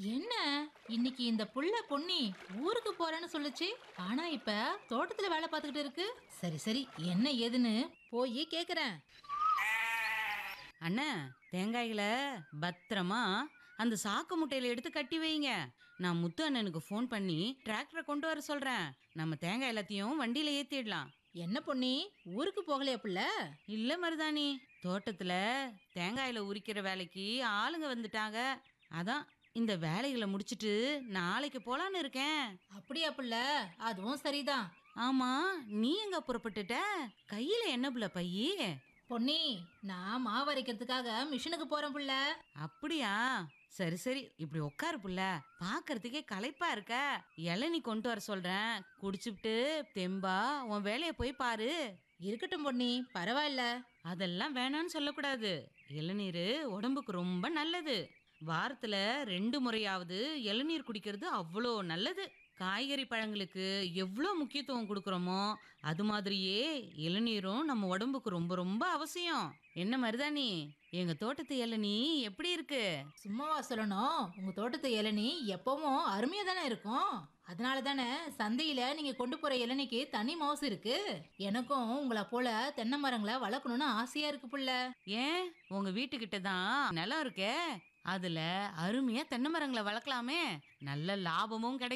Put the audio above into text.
என்ன இன்னைக்கு இந்த புள்ள பொன்னி ஊருக்கு போறேன்னு சொல்லுச்சு ஆனா இப்ப தோட்டத்துல வேலை பார்த்துக்கிட்டு இருக்கு சரி சரி என்ன ஏதுன்னு போய் கேக்குறேன் அண்ணா தேங்காய்களை பத்திரமா அந்த சாக்கு முட்டையில எடுத்து கட்டி வைங்க நான் முத்து அண்ணனுக்கு ஃபோன் பண்ணி டிராக்டரை கொண்டு வர சொல்றேன் நம்ம தேங்காய் எல்லாத்தையும் வண்டியில ஏத்திடலாம் என்ன பொன்னி ஊருக்கு போகலையா புள்ள இல்ல மருதாணி தோட்டத்துல தேங்காயில உரிக்கிற வேலைக்கு ஆளுங்க வந்துட்டாங்க அதான் இந்த வேலைகளை முடிச்சிட்டு நாளைக்கு போலான்னு இருக்கேன் அப்படியா புள்ள அதுவும் சரிதான் ஆமா நீ எங்க புறப்பட்டுட்ட கையில என்ன புள்ள பையி பொன்னி நான் மாவு அரைக்கிறதுக்காக மிஷினுக்கு போறேன் புள்ள அப்படியா சரி சரி இப்படி உட்காரு புள்ள பாக்குறதுக்கே களைப்பா இருக்க இளநீ கொண்டு வர சொல்றேன் குடிச்சுப்புட்டு தெம்பா உன் வேலைய போய் பாரு இருக்கட்டும் பொன்னி பரவாயில்ல அதெல்லாம் வேணான்னு சொல்லக்கூடாது இளநீர் உடம்புக்கு ரொம்ப நல்லது வாரத்துல ரெண்டு முறையாவது இளநீர் குடிக்கிறது அவ்வளோ நல்லது காய்கறி பழங்களுக்கு எவ்வளோ முக்கியத்துவம் கொடுக்குறோமோ அது மாதிரியே இளநீரும் நம்ம உடம்புக்கு ரொம்ப ரொம்ப அவசியம் என்ன மருதாணி எங்க தோட்டத்து இளநீ எப்படி இருக்கு சும்மாவா சொல்லணும் உங்க தோட்டத்து இளநீ எப்பவும் அருமையா தானே இருக்கும் அதனால தானே சந்தையில நீங்க கொண்டு போற இளநிக்கு தனி மவுசு இருக்கு எனக்கும் உங்களை போல தென்னை மரங்களை வளர்க்கணும்னு ஆசையா இருக்கு புள்ள ஏன் உங்க வீட்டுக்கிட்ட தான் நிலம் இருக்கே அதுல அருமையா தென்னை மரங்களை வளர்க்கலாமே நல்ல லாபமும் கிடைக்கும்